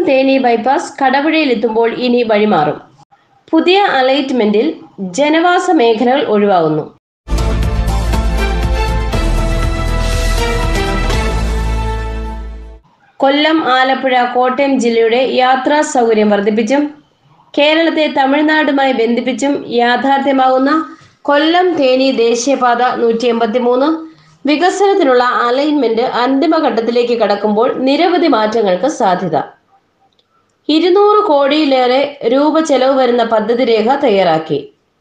Theni bypass കടപുഴയിലെത്തുമ്പോൾ ഇനി വഴിമാറും പുതിയ അലൈറ്റ്മെന്റിൽ ജനവാസ മേഖലകൾ ഒഴിവാകുന്നു കൊല്ലം ആലപ്പുഴ കോട്ടയം ജില്ലയുടെ യാത്രാ സൗകര്യം വർദ്ധിപ്പിച്ചും കേരളത്തെ തമിഴ്നാടുമായി ബന്ധിപ്പിച്ചും യാഥാർത്ഥ്യമാകുന്ന കൊല്ലം തേനി ദേശീയപാത നൂറ്റി എൺപത്തി മൂന്ന് വികസനത്തിനുള്ള അലൈൻമെന്റ് അന്തിമഘട്ടത്തിലേക്ക് കടക്കുമ്പോൾ നിരവധി മാറ്റങ്ങൾക്ക് സാധ്യത ഇരുന്നൂറ് കോടിയിലേറെ രൂപ ചെലവ് വരുന്ന പദ്ധതി രേഖ തയ്യാറാക്കി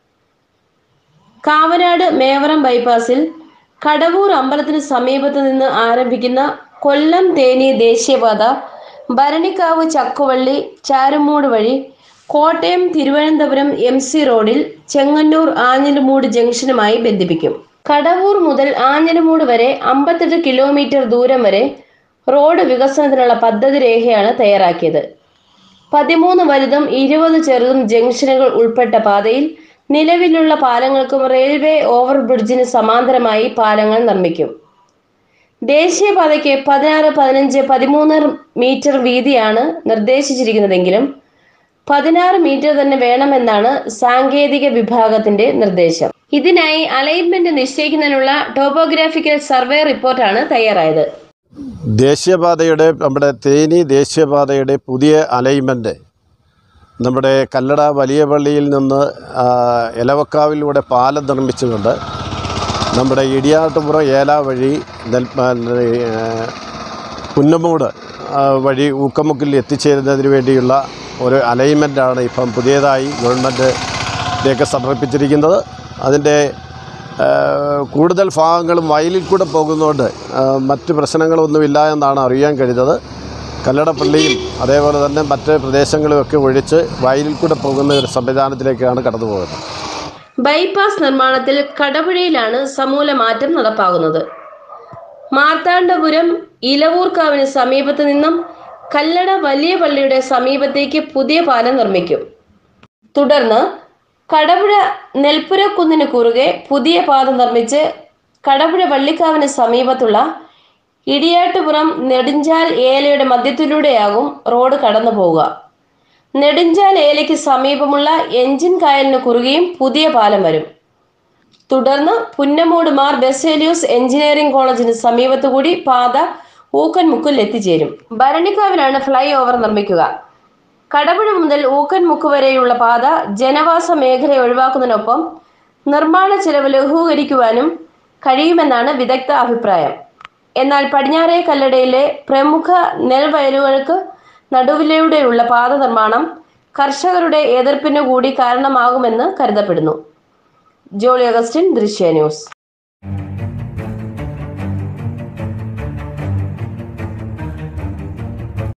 കാവനാട് മേവറം ബൈപ്പാസിൽ കടവൂർ അമ്പലത്തിന് സമീപത്ത് നിന്ന് ആരംഭിക്കുന്ന കൊല്ലം തേനി ദേശീയപാത ഭരണിക്കാവ് ചക്കുവള്ളി ചാരുമൂട് വഴി കോട്ടയം തിരുവനന്തപുരം എം സി റോഡിൽ ചെങ്ങന്നൂർ ആഞ്ഞിലിമൂട് ജംഗ്ഷനുമായി ബന്ധിപ്പിക്കും കടവൂർ മുതൽ ആഞ്ഞിലിമൂട് വരെ അമ്പത്തെട്ട് കിലോമീറ്റർ ദൂരം വരെ റോഡ് വികസനത്തിനുള്ള പദ്ധതി രേഖയാണ് തയ്യാറാക്കിയത് പതിമൂന്ന് വലുതും ഇരുപത് ചെറുതും ജംഗ്ഷനുകൾ ഉൾപ്പെട്ട പാതയിൽ നിലവിലുള്ള പാലങ്ങൾക്കും റെയിൽവേ ഓവർബ്രിഡ്ജിന് സമാന്തരമായി പാലങ്ങൾ നിർമ്മിക്കും ദേശീയപാതയ്ക്ക് പതിനാറ് പതിനഞ്ച് പതിമൂന്ന് മീറ്റർ വീതിയാണ് നിർദ്ദേശിച്ചിരിക്കുന്നതെങ്കിലും പതിനാറ് മീറ്റർ തന്നെ വേണമെന്നാണ് സാങ്കേതിക വിഭാഗത്തിന്റെ നിർദ്ദേശം ഇതിനായി അലൈൻമെന്റ് നിശ്ചയിക്കുന്നതിനുള്ള ടോപ്പോഗ്രാഫിക്കൽ സർവേ റിപ്പോർട്ടാണ് തയ്യാറായത് ദേശീയപാതയുടെ നമ്മുടെ തേനി ദേശീയപാതയുടെ പുതിയ അലൈൻമെൻറ്റ് നമ്മുടെ കല്ലട വലിയ പള്ളിയിൽ നിന്ന് ആ, എലവക്കാവിലൂടെ പാലം നിർമ്മിച്ചുകൊണ്ട് നമ്മുടെ ഇടിയാട്ടുപുറം ഏല വഴി നെൽ ആ, പുന്നമൂട് ആ, വഴി ഊക്കമുക്കിൽ എത്തിച്ചേരുന്നതിന് വേണ്ടിയുള്ള ഒരു അലൈൻമെൻറ്റാണ് ഇപ്പം പുതിയതായി ഗവൺമെൻറ്റിലേക്ക് സമർപ്പിച്ചിരിക്കുന്നത് അതിൻ്റെ ആ, കൂടുതൽ ഭാഗങ്ങളും വയലിൽ കൂടെ പോകുന്നതുകൊണ്ട് ആ, മറ്റ് പ്രശ്നങ്ങളൊന്നുമില്ല എന്നാണ് അറിയാൻ കഴിഞ്ഞത് കല്ലടപ്പള്ളിയും അതേപോലെ തന്നെ മറ്റ് പ്രദേശങ്ങളുമൊക്കെ ഒഴിച്ച് വയലിൽ കൂടെ പോകുന്ന ഒരു സംവിധാനത്തിലേക്കാണ് കടന്നു പോകുന്നത് ബൈപ്പാസ് നിർമ്മാണത്തിൽ കടപുഴയിലാണ് സമൂല മാറ്റം നടപ്പാകുന്നത് മാർത്താണ്ഡപുരം ഇലവൂർക്കാവിന് സമീപത്ത് നിന്നും കല്ലട വലിയ പള്ളിയുടെ സമീപത്തേക്ക് പുതിയ പാലം നിർമ്മിക്കും തുടർന്ന് കടപുഴ നെൽപ്പുരക്കുന്നിന് കുറുകെ പുതിയ പാത നിർമ്മിച്ച് കടപുഴ വള്ളിക്കാവിന് സമീപത്തുള്ള ഇടിയാട്ടുപുറം നെടുഞ്ചാൽ ഏലയുടെ മധ്യത്തിലൂടെയാകും റോഡ് കടന്നു പോവുക നെടുഞ്ചാൽ ഏലയ്ക്ക് സമീപമുള്ള എഞ്ചിൻ കായലിന് കുറുകെയും പുതിയ പാലം വരും തുടർന്ന് പുന്നമൂട് മാർ ബെസേലിയൂസ് എഞ്ചിനീയറിംഗ് കോളേജിന് സമീപത്തുകൂടി പാത ഊക്കൻമുക്കിൽ എത്തിച്ചേരും ഭരണിക്കാവിലാണ് ഫ്ലൈ ഓവർ നിർമ്മിക്കുക കടപുഴ മുതൽ ഊക്കൻമുക്ക് വരെയുള്ള പാത ജനവാസ മേഖല ഒഴിവാക്കുന്നതിനൊപ്പം നിർമ്മാണ ചെലവ് ലഘൂകരിക്കുവാനും കഴിയുമെന്നാണ് വിദഗ്ധ അഭിപ്രായം എന്നാൽ പടിഞ്ഞാറേ കല്ലടയിലെ പ്രമുഖ നെൽവയലുകൾക്ക് നടുവിലൂടെയുള്ള പാത നിർമ്മാണം കർഷകരുടെ എതിർപ്പിനു കൂടി കാരണമാകുമെന്ന് കരുതപ്പെടുന്നു ജോളി അഗസ്റ്റിൻ ദൃശ്യ ന്യൂസ്